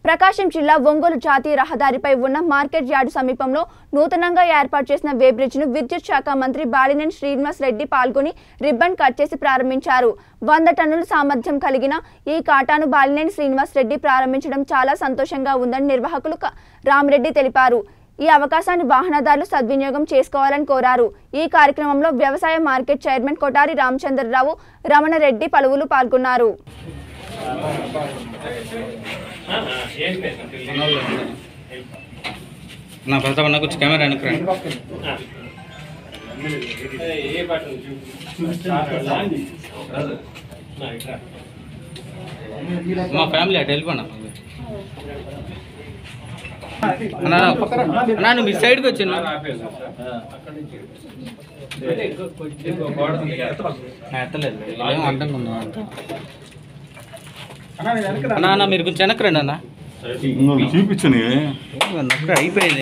ప్రకాశం జిల్లా ఒంగోలు జాతీయ రహదారిపై ఉన్న మార్కెట్ యార్డు సమీపంలో నూతనంగా ఏర్పాటు చేసిన వే బ్రిడ్జ్ ను విద్యుత్ శాఖ మంత్రి బాలినేని శ్రీనివాస్ రెడ్డి పాల్గొని రిబ్బన్ కట్ చేసి ప్రారంభించారు వంద టన్నుల సామర్థ్యం కలిగిన ఈ కాటాను బాలినేని శ్రీనివాస్ రెడ్డి ప్రారంభించడం చాలా సంతోషంగా ఉందని నిర్వాహకులు క- రామిరెడ్డి తెలిపారు ఈ అవకాశాన్ని వాహనదారులు సద్వినియోగం చేసుకోవాలని కోరారు ఈ కార్యక్రమంలో వ్యవసాయ మార్కెట్ చైర్మన్ కొటారి రామచంద్రరావు రమణరెడ్డి పలువురు పాల్గొన్నారు నా పెద్ద నాకు వచ్చి కెమెరా వెనక్కి ఏ బటన్ మా ఫ్యామిలీ అటు వెళ్ళిపోనా అన్నా అన్నా నువ్వు మీ సైడ్కి వచ్చిన ఎత్తలేదు ఏం అడ్డంగా ఉందా అన్నా అన్న మీరు కొంచెం వెనక్కి రండి అన్న చూపించని అక్కడ అయిపోయింది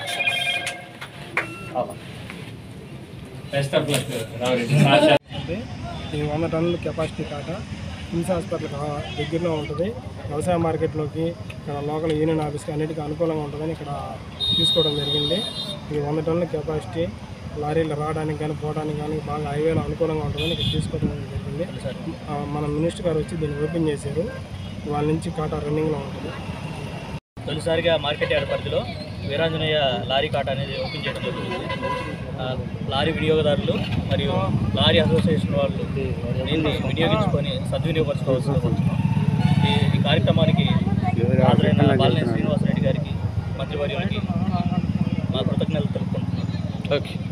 బెస్ట్ ఆఫ్ లక్ రావరెడ్డి ఉంది. ఇది వంద టన్నుల కెపాసిటీ కాక కిమ్స్ హాస్పిటల్ కా- దగ్గరలో ఉంటుంది వ్యవసాయ మార్కెట్లోకి ఇక్కడ లోకల్ యూనియన్ ఆఫీస్కి అన్నిటికీ అనుకూలంగా ఉంటుందని ఇక్కడ తీసుకోవడం జరిగింది ఇది వంద టన్నుల కెపాసిటీ లారీలు రావడానికి కానీ పోవడానికి కానీ బాగా హైవేలో అనుకూలంగా ఉంటుందని ఇక్కడ తీసుకోవడం జరిగింది ఆ, మన మినిస్టర్ గారు వచ్చి దీన్ని ఓపెన్ చేశారు వాళ్ళ నుంచి కాటా రన్నింగ్లో ఉంటుంది తొలిసారిగా మార్కెట్ యార్డ్ పరిధిలో వీరాంజనేయ లారీ కాట అనేది ఓపెన్ చేయడం జరుగుతుంది ఆ, లారీ వినియోగదారులు మరియు లారీ అసోసియేషన్ వాళ్ళు దీన్ని వినియోగించుకొని సద్వినియోగపరచుకోవాల్సి ఈ ఈ కార్యక్రమానికి హాజరైన బాలినేని శ్రీనివాసరెడ్డి గారికి మంత్రివర్యులకి మా కృతజ్ఞతలు తెలుపుకుంటున్నాను ఓకే